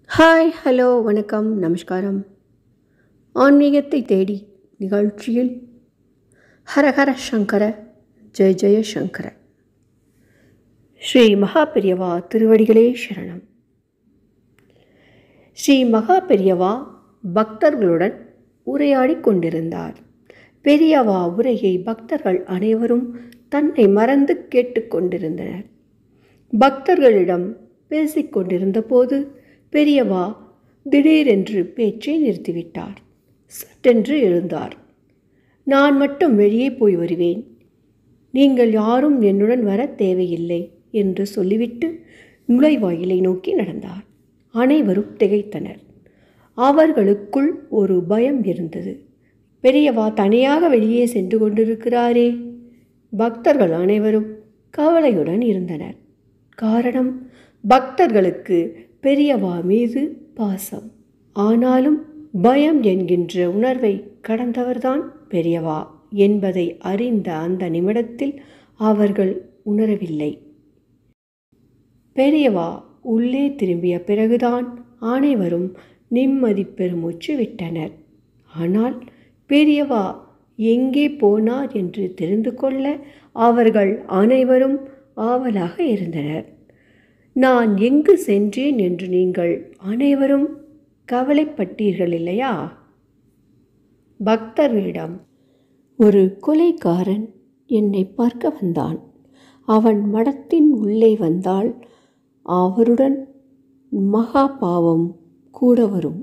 hi hello வணக்கம் நமஸ்காரம் ஆன்மீகத்தை தேடி நிகழ்ச்சியில் ஹரஹர சங்கர ஜெய ஜெய சங்கர ஸ்ரீ மகாபெரியவா திருவடிகளே சரணம் ஸ்ரீ மகாபெரியவா பக்தர்களுடன் உரையாடி கொண்டிருந்தார் பெரியவா உரையை பக்தர்கள் அனைவரும் தன்னை மறந்து கேட்டுக்கொண்டிருந்தனர் பக்தர்களிடம் பேசிக்கொண்டிருந்த போது பெரியவா திடீரென்று பேச்சை நிறுத்திவிட்டார் சட்டென்று எழுந்தார் நான் மட்டும் வெளியே போய் வருவேன் நீங்கள் யாரும் என்னுடன் வர தேவையில்லை என்று சொல்லிவிட்டு நுழைவாயிலை நோக்கி நடந்தார் அனைவரும் திகைத்தனர் அவர்களுக்குள் ஒரு பயம் இருந்தது பெரியவா தனியாக வெளியே சென்று கொண்டிருக்கிறாரே பக்தர்கள் அனைவரும் கவலையுடன் இருந்தனர் காரணம் பக்தர்களுக்கு பெரியவா மீது பாசம் ஆனாலும் பயம் என்கின்ற உணர்வை கடந்தவர்தான் பெரியவா என்பதை அறிந்த அந்த நிமிடத்தில் அவர்கள் உணரவில்லை பெரியவா உள்ளே திரும்பிய பிறகுதான் அனைவரும் நிம்மதி பெருமூச்சு விட்டனர் ஆனால் பெரியவா எங்கே போனார் என்று தெரிந்து கொள்ள அவர்கள் அனைவரும் ஆவலாக இருந்தனர் நான் எங்கு சென்றேன் என்று நீங்கள் அனைவரும் கவலைப்பட்டீர்கள் இல்லையா பக்தர்களிடம் ஒரு கொலைக்காரன் என்னை பார்க்க வந்தான் அவன் மடத்தின் உள்ளே வந்தால் அவருடன் மகா பாவம் கூட வரும்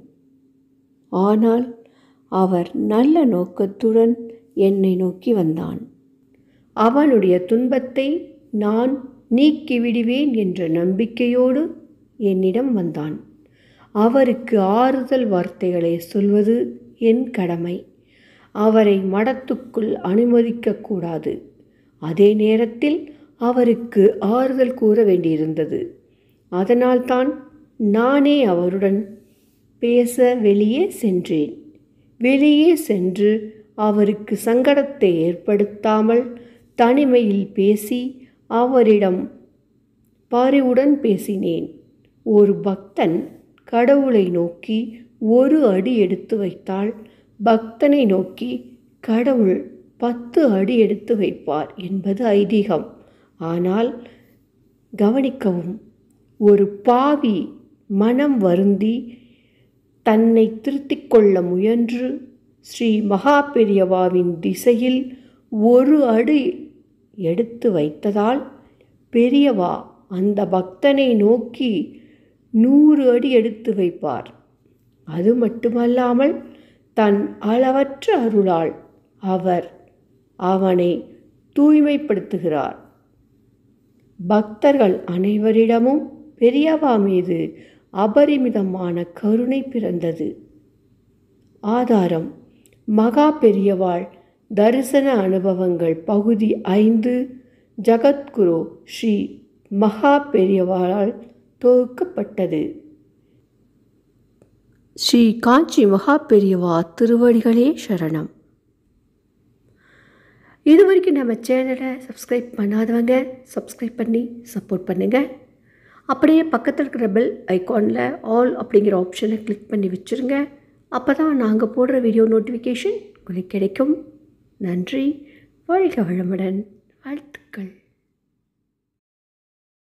ஆனால் அவர் நல்ல நோக்கத்துடன் என்னை நோக்கி வந்தான் அவனுடைய துன்பத்தை நான் நீக்கிவிடுவேன் என்ற நம்பிக்கையோடு என்னிடம் வந்தான் அவருக்கு ஆறுதல் வார்த்தைகளை சொல்வது என் கடமை அவரை மடத்துக்குள் அனுமதிக்கக்கூடாது அதே நேரத்தில் அவருக்கு ஆறுதல் கூற வேண்டியிருந்தது அதனால்தான் நானே அவருடன் பேச வெளியே சென்றேன் வெளியே சென்று அவருக்கு சங்கடத்தை ஏற்படுத்தாமல் தனிமையில் பேசி அவரிடம் பரிவுடன் பேசினேன் ஒரு பக்தன் கடவுளை நோக்கி ஒரு அடி எடுத்து வைத்தால் பக்தனை நோக்கி கடவுள் பத்து அடி எடுத்து வைப்பார் என்பது ஐதீகம் ஆனால் கவனிக்கவும் ஒரு பாவி மனம் வருந்தி தன்னை திருத்திக் கொள்ள முயன்று ஸ்ரீ மகா பெரியவாவின் திசையில் ஒரு அடி எடுத்து வைத்ததால் பெரியவா அந்த பக்தனை நோக்கி நூறு அடி எடுத்து வைப்பார் அது மட்டுமல்லாமல் தன் அளவற்ற அருளால் அவர் அவனை தூய்மைப்படுத்துகிறார் பக்தர்கள் அனைவரிடமும் பெரியவா மீது அபரிமிதமான கருணை பிறந்தது ஆதாரம் மகா பெரியவாள் தரிசன அனுபவங்கள் பகுதி ஐந்து ஜகத்குரு ஸ்ரீ மகா பெரியவாளால் தொகுக்கப்பட்டது ஸ்ரீ காஞ்சி மகா பெரியவா திருவடிகளே சரணம் இது வரைக்கும் நம்ம சேனலை சப்ஸ்கிரைப் பண்ணாதவங்க சப்ஸ்கிரைப் பண்ணி சப்போர்ட் பண்ணுங்கள் அப்படியே பக்கத்தில் இருக்கிற பெல் ஐக்கானில் ஆல் அப்படிங்கிற ஆப்ஷனை கிளிக் பண்ணி வச்சுருங்க அப்போ தான் நாங்கள் போடுற வீடியோ நோட்டிஃபிகேஷன் உங்களுக்கு கிடைக்கும் நன்றி வாழ்க வளமுடன் வாழ்த்து